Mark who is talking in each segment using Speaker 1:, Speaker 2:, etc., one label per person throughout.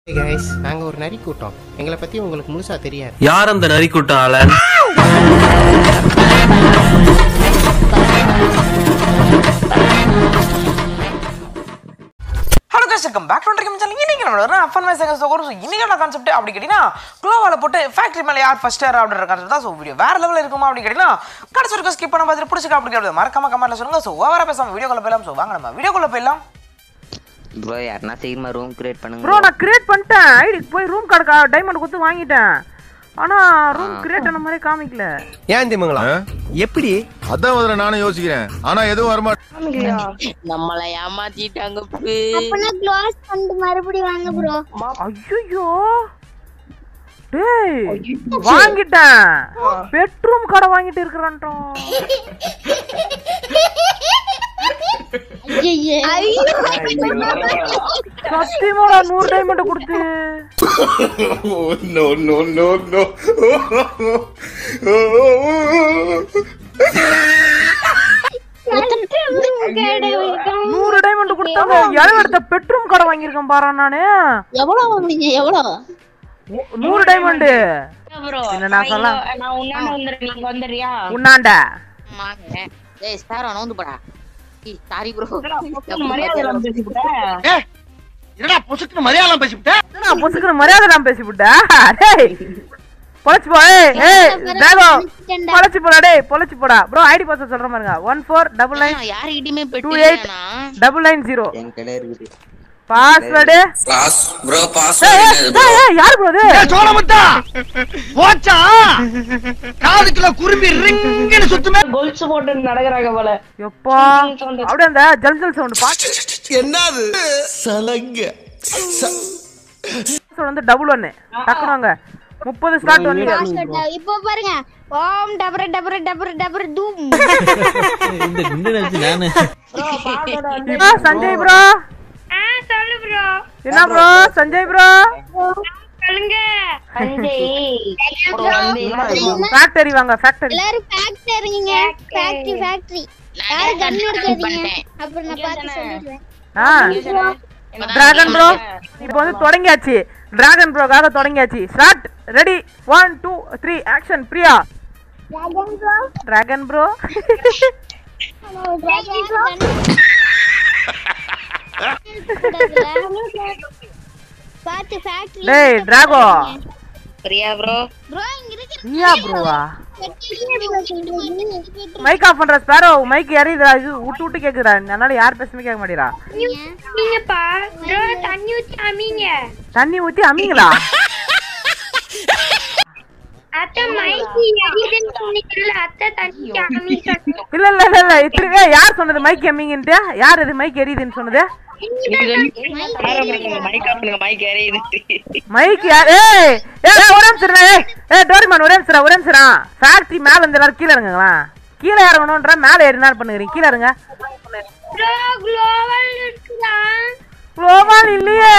Speaker 1: Guys நாங்க ஒரு நரி கூட்டம் எங்களை பத்தி உங்களுக்கு முழுசா தெரியாது
Speaker 2: யார் அந்த நரிக்கூட்டம் ஆளன்
Speaker 3: hello guys welcome back to ட்ரிகம் சேனல் இன்னைக்கு நம்மளோட ஃபன் மைஸ் செகண்ட்ஸ் ஒரு இன்னைக்கான கான்செப்ட் அப்படி கேட்டிங்கன்னா க்ளோவால போட்டு ஃபேக்டரி மேலே யார் ஃபர்ஸ்ட் யார் அப்படின்ற கான்செப்ட் தான் ஸோ வீடியோ வேற லெவலில் இருக்குமா அப்படி கேட்டிங்கன்னா கடைசி வரைக்கும் ஸ்கிப் பண்ண பார்த்துட்டு பிடிச்சிக்க அப்படி கேட்டது மறக்காம கமெண்ட்ல சொல்லுங்க ஸோ ஓவரா பேசாம வீடியோக்குள்ள போயிடலாம் ஸோ வாங்க நம்ம வீடியோக்குள்ள போயிடலாம்
Speaker 4: ப்ரோ யாருன்னா சீக்கிரமா ரூம் கிரியேட் பண்ணுங்க
Speaker 5: ப்ரோ நான் கிரியேட் பண்ணிட்டேன் ஐடிக்கு போய் ரூம் கார்டு டைமண்ட் கொடுத்து வாங்கிட்டேன் ஆனா ரூம் கிரியேட் ஆன மாதிரி காமிக்கல
Speaker 1: ஏன் திமுங்களா எப்படி
Speaker 6: அதான் முதல்ல நானும் யோசிக்கிறேன் ஆனா எதுவும் வரமாட்டேன்
Speaker 4: நம்மள ஏமாத்திட்டாங்க
Speaker 7: அப்பனா க்ளோஸ் பண்ணிட்டு மறுபடியும் வாங்க ப்ரோ
Speaker 5: ஐயோ டேய் வாங்கிட்டேன் பெட்ரூம் கடை வாங்கிட்டு இருக்கிறான்ட்டோம்
Speaker 7: ஐயோ
Speaker 5: சத்தியமாடா நூறு டைமண்ட் கொடுத்து நூறு டைமண்ட் கொடுத்தாங்க இளவு எடுத்த பெட்ரூம் கடை வாங்கியிருக்கேன் பாரு நானு
Speaker 7: எவ்வளவு வாங்குனீங்க எவ்வளவு
Speaker 5: நூறு டைமண்ட் என்ன நான் சொல்ல
Speaker 8: நான் உன்னாண்ட வந்துடுறேன் நீங்க வந்துடுறியா
Speaker 5: உன்னாண்ட
Speaker 4: ஏய் ஸ்பேரோ நோந்து போடா சாரி ப்ரோ
Speaker 8: மரியாதை இல்லாம பேசிக்கிட்ட.
Speaker 5: என்னடா பொசுக்குன்னு மரியாதை நான் பேசிவிட்டா டேய் பொழைச்சு போ ஏய் ஏய் டேகோ பொழைச்சு போடா டேய் பொழைச்சு போடா ப்ரோ ஐடி பாஸ்வேர்ட் சொல்ற பாருங்க ஒன் ஃபோர் டபுள் நைன்
Speaker 4: யாருகிட்டயுமே
Speaker 5: டூ
Speaker 4: பெட்டு
Speaker 5: எயிட் டபுள் நைன் ஜீரோ
Speaker 4: என் கையில இருக்குது
Speaker 5: பாஸ்வேர்டு
Speaker 2: ப்ரோ பாஸ்
Speaker 5: யாரு ப்ரோ இது
Speaker 8: கொலுசு போட்டு நடக்கிறாங்க போல
Speaker 5: எப்பா அப்படியே அந்த ஜல் ஜல் சவுண்ட் பாட்டு
Speaker 2: என்னது சலங்க
Speaker 5: வந்து டபுள் ஒன்னு டக்குனு வாங்க முப்பது ஸ்லாட் வந்து
Speaker 7: இப்போ பாருங்க ஓம் டபர டபர டபர டபர தூம்
Speaker 5: ஆ, சஞ்சய் ப்ரோ
Speaker 8: சொல்லு ப்ரோ
Speaker 5: என்ன ப்ரோ சஞ்சய் ப்ரோ
Speaker 8: சொல்லுங்க சஞ்சய்
Speaker 5: ஃபேக்டரி வாங்க ஃபேக்டரி
Speaker 7: எல்லாரும் ஃபேக்டரிங்க ஃபேக்டரி ஃபேக்டரி யாரு கன் எடுக்காதீங்க அப்புறம் நான் பார்த்து சொல்லிடுவேன்
Speaker 5: ஆ டிராகன் ப்ரோ இப்போ வந்து தொடங்கியாச்சு டிராகன் ப்ரோக்காக தொடங்கியாச்சு start ready one two three action Priya dragon bro
Speaker 7: பார்த்து ஃபேக்டரி
Speaker 5: டேய் டிராகோ
Speaker 4: பிரியா ப்ரோ
Speaker 7: ப்ரோ இங்க இருக்கு
Speaker 5: பிரியா ப்ரோவா மைக் ஆஃப் பண்ற ஸ்பேரோ மைக் எறியுதுடா இது விட்டு விட்டு கேக்குதுடா அதனால யார் பேசுமே கேட்க மாட்டேறா
Speaker 8: நீங்கப்பா ப்ரோ தண்ணி ஊத்தி அமீங்க
Speaker 5: தண்ணி ஊத்தி அம்மிங்களா
Speaker 8: அத்தை மைக்கு எரியுதுன்னு சொன்னீங்கல்ல அத்தை தண்ணி அமி சொன்னீங்க
Speaker 5: இல்ல இல்ல இல்ல இல்ல இத்திரிவே யார் சொன்னது மைக் எம்மிங்கன்ட்டு யார் இது மைக் எரியுதுன்னு சொன்னது
Speaker 4: மைக் எறியுது
Speaker 5: மைக் யார் ஏய் ஏய் ஒரே நிமிஷம் ஏய் ஏய் டோரிமான் ஒரே நிமிஷம் ஒரே நிமிஷம் ஃபேக்டரி மேல இருந்து எல்லாரும் கீழ இறங்குங்களா கீழே இறங்கணும்ன்ற மேல ஏறி என்ன பண்ணுகிறீங்க கீழ இறங்க
Speaker 8: ப்ரோ குளோபல் இருக்குதா
Speaker 5: குளோபால் இல்லையே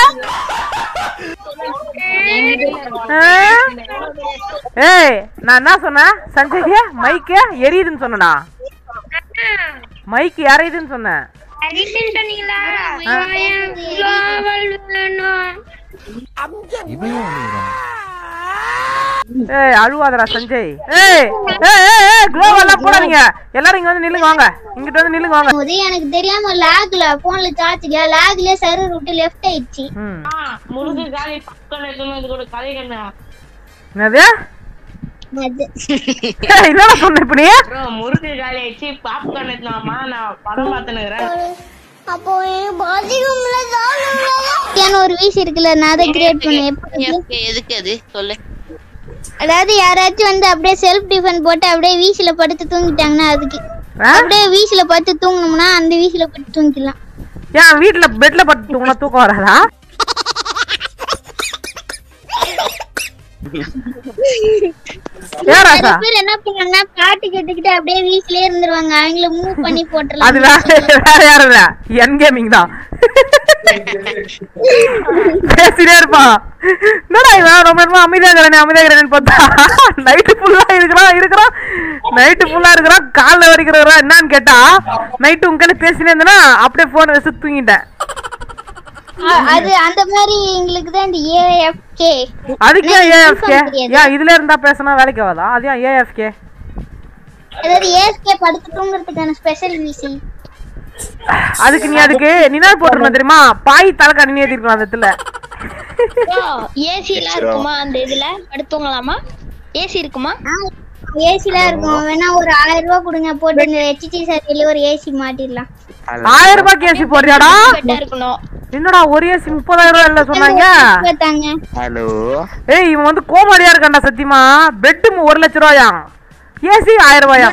Speaker 5: ஆ? ஏய் நான் என்ன சொன்னேன் சஞ்சய் மைக்கு எரியுதுன்னு சொன்னனா மைக் எரியுதுன்னு சொன்னேன்
Speaker 8: அடிஷன் சொன்னீங்களா குளோபல் வேணும்
Speaker 5: ஏய் அழுவாதடா சஞ்சய் ஏய் ஏய் ஏய் ஏய் குளோவெல்லாம் போடாதீங்க எல்லாரும் இங்க வந்து நில்லுங்க வாங்க இங்கிட்ட வந்து நில்லுங்க வாங்க
Speaker 7: போது எனக்கு தெரியாம லாக்ல போன்ல சார்ஜ் இல்ல லாக்ல சர்வர் விட்டு லெஃப்ட் ஆயிடுச்சு
Speaker 5: ம்
Speaker 8: முருகு காலி பக்கம் எடுத்து கூட கதை கண்ணா
Speaker 5: என்னது
Speaker 7: அது
Speaker 5: ஏய், என்னடா சொன்ன இப்ப நீ
Speaker 8: ப்ரோ முருகு காலி ஆயிடுச்சு பாப்கார்ன் எடுத்துனாமா நான் படம் பார்த்துனுக்குறேன்
Speaker 7: அப்போ பாத்ரூம்ல ஏன்னா ஒரு வீஸ் இருக்குல்ல நான் அதை கிரியேட் பண்ணேன் எப்படி
Speaker 4: எதுக்கு அது சொல்லு
Speaker 7: அதாவது யாராச்சும் வந்து அப்படியே செல்ஃப் டிஃபென்ஸ் போட்டு அப்படியே வீசில படுத்து தூங்கிட்டாங்கன்னா அதுக்கு
Speaker 5: ஆ?
Speaker 7: அப்படியே வீசில படுத்து தூங்கணும்னா அந்த வீசில படுத்து தூங்கிக்கலாம்
Speaker 5: ஏன் வீட்ல பெட்ல படுத்து தூங்கினா தூக்கம் வராதா ஏன் ராசா
Speaker 7: நிறைய பேர் என்ன பண்ணுவாங்கன்னா பாட்டு கேட்டுக்கிட்டு அப்படியே வீசிலே இருந்துருவாங்க அவங்கள மூவ் பண்ணி போட்டுலாம்
Speaker 5: அது வேற வேற யாரும் இல்ல என் கேமிங் தான் பேசிட்டே இருப்பான் என்னடா இவன் ரொம்ப நேரமா அமைதியா இருக்கிறானே அமைதியா இருக்கிறேன்னு பார்த்தா நைட்டு ஃபுல்லா இருக்கிறான் இருக்கிறான் நைட்டு ஃபுல்லா இருக்கிறான் காலைல வரைக்கும் இருக்கிறான் என்னன்னு கேட்டா நைட்டு உங்க பேசினே இருந்தேன்னா அப்படியே போன் வச்சு தூங்கிட்டேன்
Speaker 7: அ- அது அந்த மாதிரி எங்களுக்கு தான் இந்த ஏஎஃப்கே
Speaker 5: அதுக்கு ஏன் ஏஎஃப்கே
Speaker 7: தெரியாது.
Speaker 5: ஏன் இதுல இருந்தா பேசினா வேலைக்கு ஆகாதா அது ஏன் ஏஎஃப்கே
Speaker 7: அதாவது ஏஎஃப்கே படுத்து தூங்குறதுக்கான ஸ்பெஷல் விசி
Speaker 5: அதுக்கு நீ அதுக்கு நினைவு போட்டுருந்தோம் தெரியுமா பாய் தலைக்காணி ஏத்திருக்கலாம் அந்த இடத்துல
Speaker 8: ஏசி எல்லாம் இருக்குமா அந்த இதுல படுத்துங்களாமா ஏசி இருக்குமா
Speaker 7: ஏசிலாம் இருக்கும் வேணா ஒரு ஆயிரம் ரூபாய் கொடுங்க போட்டு இந்த ஹெச்டி சர்க்கிள் ஒரு ஏசி மாட்டிடலாம்
Speaker 5: ஆயிரம் ரூபாய்க்கு ஏசி போடுறியாடா
Speaker 8: பெட்டா இருக்கணும்
Speaker 5: என்னடா ஒரு ஏசி முப்பதாயிரம் ரூபாய் இல்ல சொன்னாங்க
Speaker 7: தாங்க
Speaker 9: ஹலோ
Speaker 5: ஏய் இவன் வந்து கோமாளியா இருக்கான்டா சத்தியமா பெட்டு ஒரு லட்ச ரூபாயா ஏசி ஆயிரம் ரூபாயா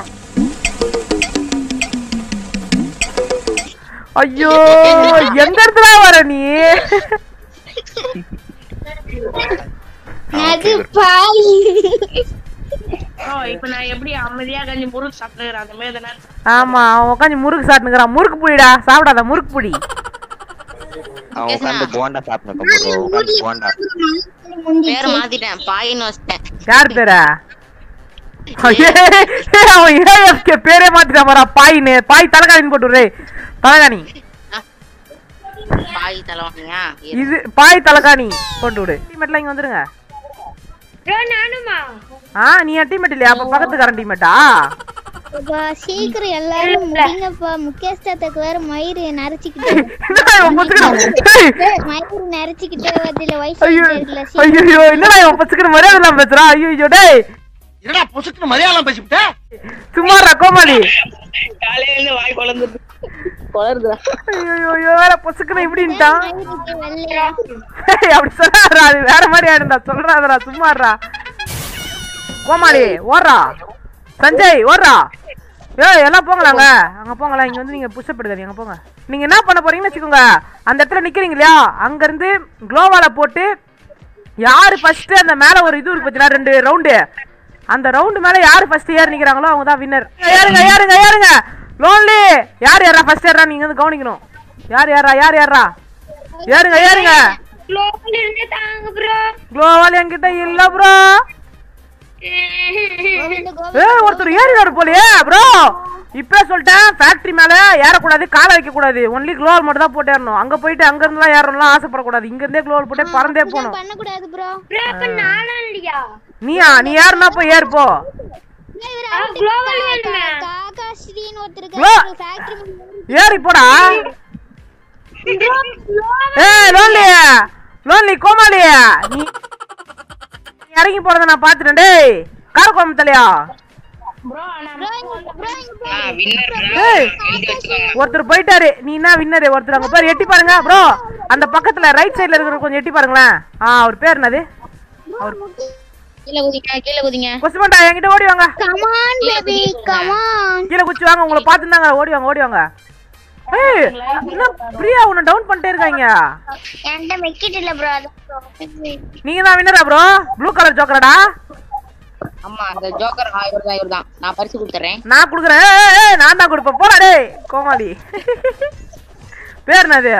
Speaker 5: ஐயோ எந்த இடத்துல வர நீ
Speaker 7: அது பாய்
Speaker 10: இப்ப நான் எப்படி அமைதியா கஞ்சி முறுக்கு சாப்பிட்டுக்கிறேன் அந்த மாதிரி தானே
Speaker 5: ஆமா அவன் உட்காந்து முறுக்கு சாப்பிட்டுக்கிறான் முறுக்கு புடிடா சாப்பிடாத முறுக்கு புடி
Speaker 9: அவன் உட்காந்து போண்டா சாப்பிட்டு ப்ரோ உட்காந்து போண்டா
Speaker 4: பேர் மாத்திட்டேன் பாயின்னு வச்சிட்டேன்
Speaker 5: யார் பேரா ஐயே, அவன் ஏஎஃப்கே பேரே மாத்திட்டான் பாரா பாயின்னு பாய் தலைகாணின்னு போட்டு விடுறே தலைகாணி
Speaker 4: பாய் தலைவாணியா
Speaker 5: இது பாய் தலைகாணி போட்டு விடு டீமேட்லாம் இங்க வந்துருங்க
Speaker 8: ப்ரோ நானுமா
Speaker 5: ஆ நீ டீமேட் இல்லையா அப்ப பக்கத்துக்காரன் டீமேட்டா
Speaker 7: அப்பா, சீக்கிரம் எல்லாரும் முடிங்கப்பா முகேஷ் தாத்தாக்கு வேற மயிறு நரைச்சிக்கிட்டு
Speaker 5: என்னடா இவன் பொசுக்கணும் ஏய்,
Speaker 7: மயிறு நரைச்சிக்கிட்டு அதுல வயசு
Speaker 5: ஐயோ
Speaker 7: இருக்குல்ல,
Speaker 5: ஐயோ என்னடா இவன் பொசுக்கணும் மரியாதை இல்லாம பேசுறான் ஐயோ ஐயோ டேய்
Speaker 2: என்னடா பொசுக்குன்னு மலையாளம் பேசிவிட்ட
Speaker 5: சும்மாடா கோமாளி
Speaker 10: காலையில இருந்து வாய் குழந்துட்டு குளருதுடா
Speaker 5: ஐயோ ஐயோ வேற பொசுக்கணும் இப்படின்ட்டான்
Speaker 7: மயிருக்கு வெள்ளையா
Speaker 5: ஏய், அப்படி சொல்லாதடா அது வேற மாதிரி ஆயிடும்டா சொல்றாதடா சும்மாடா கோமாளி ஓடுறா சஞ்சய் ஓடுறா ஏய் எல்லாம் போங்களாங்க அங்க போங்களா இங்க வந்து நீங்க புஷ்அப் எடுக்காதீங்க அங்க போங்க நீங்க என்ன பண்ண போறீங்கன்னு வச்சுக்கோங்க அந்த இடத்துல நிக்கிறீங்க இல்லையா அங்க இருந்து குளோவால போட்டு யாரு ஃபர்ஸ்ட் அந்த மேல ஒரு இது இருக்கு பார்த்தீங்களா ரெண்டு ரவுண்டு அந்த ரவுண்டு மேல யாரு ஃபர்ஸ்ட் ஏறி நிக்கிறாங்களோ அவங்க தான் வின்னர் ஏறுங்க ஏறுங்க ஏறுங்க லோன்லி யார் யாரா ஃபர்ஸ்ட் ஏறா நீங்க வந்து கவனிக்கணும் யார் யாரா யார் யாரா ஏறுங்க ஏறுங்க
Speaker 8: குளோபல் இருந்து தாங்க ப்ரோ
Speaker 5: குளோவால் என்கிட்ட இல்ல ப்ரோ ஏய் ஒருத்தர் ஏறினாரு போலயே ப்ரோ இப்ப சொல்லிட்டேன் ஃபேக்டரி மேல ஏறக்கூடாது காலை வைக்க கூடாது ஒன்லி குளோவல் மட்டும் தான் போட்டு ஏறணும் அங்க போயிட்டு அங்க இருந்துலாம் ஏறணும்லாம் ஆசைப்படக்கூடாது இங்க இருந்தே குளோவல் போட்டு பறந்தே போகணும்
Speaker 7: பண்ணக்கூடாது ப்ரோ
Speaker 8: ப்ரோ அப்ப நானும் இல்லையா
Speaker 5: நீயா நீ யாருன்னா போய் ஏறு போ
Speaker 8: குளோபல் வேணுமே
Speaker 7: காக்கா ஸ்ரீன்னு ஒருத்தர்
Speaker 5: Bro.
Speaker 7: இருக்காரு ஃபேக்டரி
Speaker 5: ஏறி போடா ஏய் லோன்லி லோன்லி கோமாளி நீ நீ இறங்கி போறத நான் பாத்துட்டேன் டேய் காரக்குழம்பு தலையா ஏய், ஒருத்தர் போயிட்டாரு நீ என்ன வின்னரு ஒருத்தர் அங்க பேர் எட்டி பாருங்க ப்ரோ அந்த பக்கத்துல ரைட் சைடுல இருக்கிற கொஞ்சம் எட்டி பாருங்களேன் ஆ அவர் பேர் என்னது அவர்
Speaker 4: கீழே குதிங்க கீழே குதிங்க
Speaker 5: கொசுமண்டா என்கிட்ட ஓடி வாங்க
Speaker 7: கமான் பேபி கமான்
Speaker 5: கீழே குச்சி வாங்க உங்களை பார்த்துருந்தாங்க ஓடி வாங்க ஓடி வாங்க ஏய் என்ன பிரியா உன்னை டவுன் பண்ணிட்டே இருக்காங்க
Speaker 7: என்கிட்ட மெக்கிட் இல்ல ப்ரோ
Speaker 5: நீங்க தான் வின்னரா ப்ரோ ப்ளூ கலர் ஜோக்கரடா
Speaker 4: ஆமா அந்த ஜோக்கர் இவர் தான் இவர் தான் நான் பரிசு கொடுத்துறேன்
Speaker 5: நான் கொடுக்குறேன் ஏய், ஏய், ஏய், நான் தான் கொடுப்பேன் போடா டேய் கோமாளி பேர் என்னது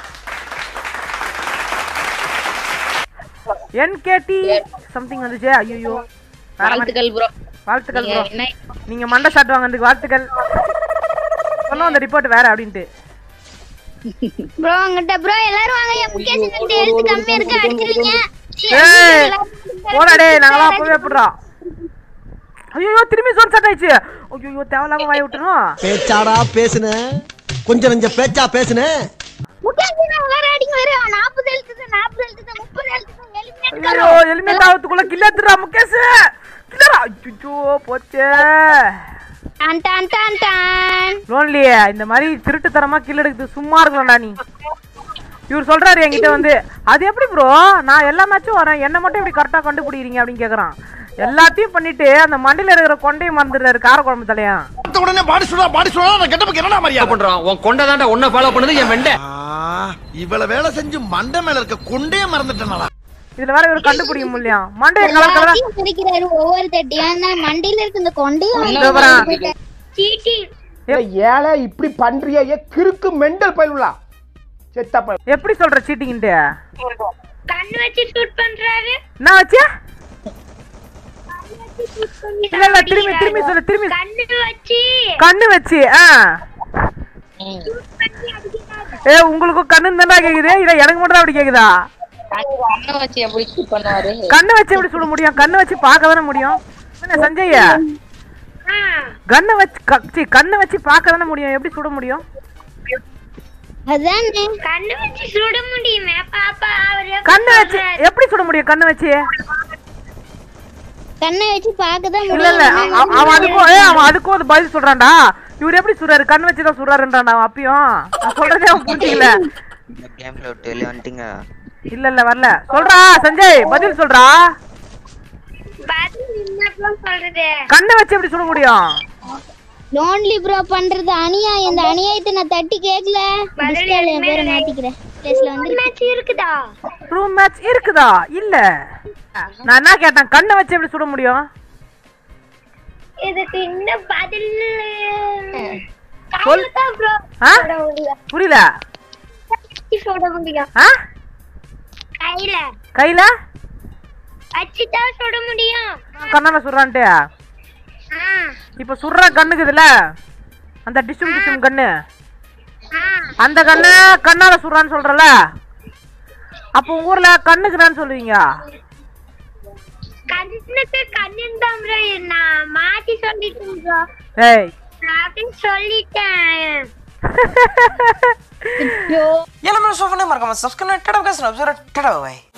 Speaker 5: என்கேடி சம்திங் வந்துச்சு ஐயோ
Speaker 4: வாழ்த்துக்கள் ப்ரோ
Speaker 5: வாழ்த்துக்கள்
Speaker 4: நீங்க
Speaker 5: ப்ரோ
Speaker 4: என்ன
Speaker 5: நீங்க மண்டை ஷாட் வாங்கினதுக்கு வாழ்த்துக்கள் சொன்னோம் அந்த ரிப்போர்ட் வேற அப்படின்ட்டு
Speaker 7: ப்ரோ அங்கிட்ட ப்ரோ எல்லாரும் வாங்க என் முகேஷ் கிட்ட எழுத்து கம்மியா இருக்கு அடிச்சிருங்க
Speaker 5: ஏய் போடா டேய் நாங்களாம் அப்பவே எப்படிறோம் ஐயோ திரும்பி சொல் சட் ஆயிடுச்சு ஐயோ தேவையில்லாம வாய் விட்டுரும்
Speaker 11: பேச்சாடா பேசுன கொஞ்சம் நெஞ்ச பேச்சா பேசுன
Speaker 7: முகேஷ் நான் வேற அடிங்க வேற 40 எழுத்து 40 எழுத்து 30 எழுத்து எலிமினேட்
Speaker 5: ஐயோ எலிமெண்ட் ஆகிறதுக்குள்ள கில்லத்துறா முகேஷ் கில்லரா ஐயோ போச்சே
Speaker 7: டான் டான் டான் டான்
Speaker 5: லோன்லி இந்த மாதிரி திருட்டுத்தனமா கில் எடுக்குது சும்மா இருக்கலாம்டா நீ இவர் சொல்றாரு என்கிட்ட வந்து அது எப்படி ப்ரோ நான் எல்லா மேட்சும் வரேன் என்ன மட்டும் எப்படி கரெக்டா கண்டுபிடிக்கிறீங்க அப்படின்னு கேக்குறான் எல்லாத்தையும் பண்ணிட்டு அந்த மண்டியில இருக்கிற கொண்டையும் மறந்துடுறாரு காரக்குழம்பு தலையா
Speaker 2: பார்த்த உடனே பாடி சொல்றா பாடி சொல்றா நான் கெட்டப்புக்கு என்னடா மரியாதை
Speaker 12: பண்றான் உன் கொண்டை தாண்டா உன்னை ஃபாலோ பண்ணது என் வெண்டை
Speaker 2: இவ்வளவு வேலை செஞ்சு மண்டை மேல இருக்க கொண்டே மறந்துட்டேனா
Speaker 5: இதுல வேற இவர் கண்டுபிடிக்க முடியல மண்டைய கலர் கலரா
Speaker 7: எல்லாத்தையும் பிரிக்கிறாரு ஒவ்வொரு தட்டியும் ஆனா மண்டையில இருக்க இந்த கொண்டையும்
Speaker 5: இதோ பாரேன்.
Speaker 8: சீட்டிங்
Speaker 1: ஏழை இப்படி பண்றிய ஏ கிறுக்கு மெண்டல் பயிலுலா செத்த பயில
Speaker 5: எப்படி சொல்ற சீட்டிங்ட்டு
Speaker 8: கண்ணு வச்சு ஷூட் பண்றாரு
Speaker 5: என்ன வச்சு இல்ல இல்ல திரும்பி திரும்பி சொல்லு திரும்பி
Speaker 8: கண்ணு வச்சு
Speaker 5: கண்ணு வச்சு ஆ ஏ உங்களுக்கும் கண்ணு தானே கேக்குது இல்ல எனக்கு மட்டும் தான் அப்படி கேக்குதா
Speaker 4: கண்ணை வச்சு எப்படி shoot பண்ணுவாரு
Speaker 5: கண்ணு வச்சு எப்படி சுட முடியும் கண்ணு வச்சு பார்க்க தானே முடியும் என்ன சஞ்சய் கண்ணை வச்சு க- சீ, கண்ணை வச்சு பார்க்க தானே முடியும் எப்படி சுட முடியும்
Speaker 7: அதானே
Speaker 8: கண்ணு வச்சு சுட முடியுமே பாப்பா அவரு
Speaker 5: கண்ணை வச்சு எப்படி சுட முடியும் கண்ணை வச்சு
Speaker 7: கண்ணை வச்சு பார்க்க தான்
Speaker 5: இல்ல இல்ல அ- அ- அவன் அதுக்கும் ஏ அவன் அதுக்கும் ஒரு பதில் சொல்றான்டா இவர் எப்படி சுடுறாரு கண் வச்சு தான் சுடுறாருன்றான் அவன் அப்பயும் நான் சொல்றதே அவன் புரிஞ்சுக்கல
Speaker 9: கேம்ல விட்டு வெளியே வந்துட்டீங்க
Speaker 5: இல்ல இல்ல வரல சொல்றா சஞ்சய் பதில் சொல்றா
Speaker 8: பதில் என்னப்பா சொல்றது
Speaker 5: கண்ணை வச்சு எப்படி சுட முடியும்
Speaker 7: லோன்லி ப்ரோ பண்றது அநியாயம் இந்த அநியாயத்தை நான் தட்டி கேட்கல டிஸ்கால் என் பேரை மாத்திக்கிறேன் பிளேஸ்ல வந்து
Speaker 8: மேட்ச் இருக்குதா
Speaker 5: ரூம் மேட்ச் இருக்குதா இல்ல நான் என்ன கேட்டேன் கண்ணை வச்சு எப்படி சுட முடியும்
Speaker 8: இதுக்கு இன்னும் பதில்
Speaker 5: சொல்.
Speaker 8: கையில தான் bro
Speaker 5: ஆ?
Speaker 8: சுட முடியும்
Speaker 5: புரியல
Speaker 8: வச்சு சுட முடியும்
Speaker 5: ஆ
Speaker 8: கையில
Speaker 5: கையில
Speaker 8: வச்சுதான் சுட முடியும்
Speaker 5: கண்ணால சுடுறான்ட்டு
Speaker 8: ஆ,
Speaker 5: இப்ப சுடுற கண்ணுக்குதுல அந்த டிஷும் டிஷும் கண்ணு
Speaker 8: ஆ.
Speaker 5: அந்த கண்ணு கண்ணால சுடுறான்னு சொல்றல அப்போ உங்க ஊர்ல கண்ணுக்குறான்னு சொல்லுவீங்க
Speaker 8: கண்ணுக்கு கண்ணின் தான் bro நான் மாத்தி சொல்லிட்டேன் bro
Speaker 5: ஏய்
Speaker 8: நான் அப்படின்னு சொல்லிட்டேன்
Speaker 3: எல்லாமே சோஃபனே மறக்காம சப்ஸ்கிரைப் டடா பேசுறேன் டடா பாய்